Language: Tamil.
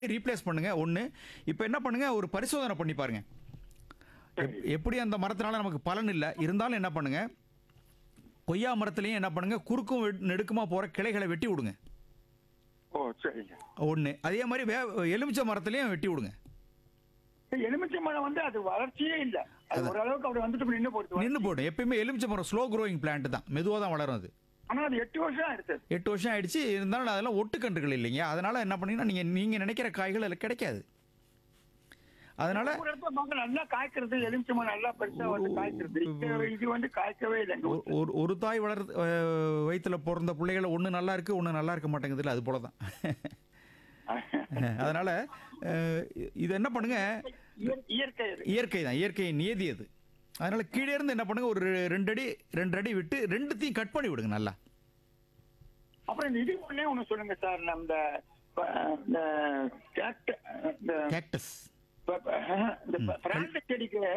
ரீப்ளேஸ் பண்ணுங்க ஒன்று இப்போ என்ன பண்ணுங்க ஒரு பரிசோதனை பண்ணி பாருங்க எப்- எப்படி அந்த மரத்தினால நமக்கு பலன் இல்லை இருந்தாலும் என்ன பண்ணுங்க கொய்யா மரத்துலையும் என்ன பண்ணுங்க குறுக்கும் வெ- நெடுக்குமா போகிற கிளைகளை வெட்டி விடுங்க ஓ சரிங்க ஒன்று அதே மாதிரி வே எலுமிச்சை மரத்துலையும் வெட்டி விடுங்க எலுமிச்சை மரம் வந்து அது வளர்ச்சியே இல்ல அது ஓரளவுக்கு அப்படி வந்துட்டு நின்று போடுது நின்று போடும் எப்பயுமே எலுமிச்சை மரம் ஸ்லோ க்ரோயிங் பிளான்ட் தான் மெதுவாக தான் வளரும் அது ஆனா அது எட்டு வருஷம் எடுத்தது எட்டு வருஷம் ஆயிடுச்சு இருந்தாலும் அதெல்லாம் ஒட்டுக்கன்றுகள் இல்லைங்க அதனால என்ன பண்ணீங்கன்னா நீங்கள் நீங்கள் நினைக்கிற காய்கள் அதில் கிடைக்காது அதனால ஒரு இடத்துல பார்க்க நல்லா காய்க்கிறது எலுமிச்சை மரம் நல்லா பெருசா வந்து காய்க்கிறது இது- இது வந்து காய்க்கவே இல்லை எங்க ஒரு- ஒரு ஒரு தாய் வளர் அஹ், வயித்துல பிறந்த பிள்ளைகளை ஒன்று நல்லா இருக்கு ஒன்று நல்லா இருக்க மாட்டேங்குதுல்ல அது போல தான் அதனால அஹ், இது என்ன பண்ணுங்க இயற்- இயற்கை அது. இயற்கை தான் இயற்கையின் நியதி அது அதனால கீழே இருந்து என்ன பண்ணுங்க ஒரு ரெண்டு அடி ரெண்டு அடி விட்டு ரெண்டுத்தையும் கட் பண்ணி விடுங்க நல்லா அப்புறம் இந்த இது ஒண்ணே ஒண்ணு சொல்லுங்க சார் நம்ம இந்த ப- இந்த கேக்ட- இந்த கேக்டஸ் ப- ப- இந்த ப- பிராண்ட் செடிக்கு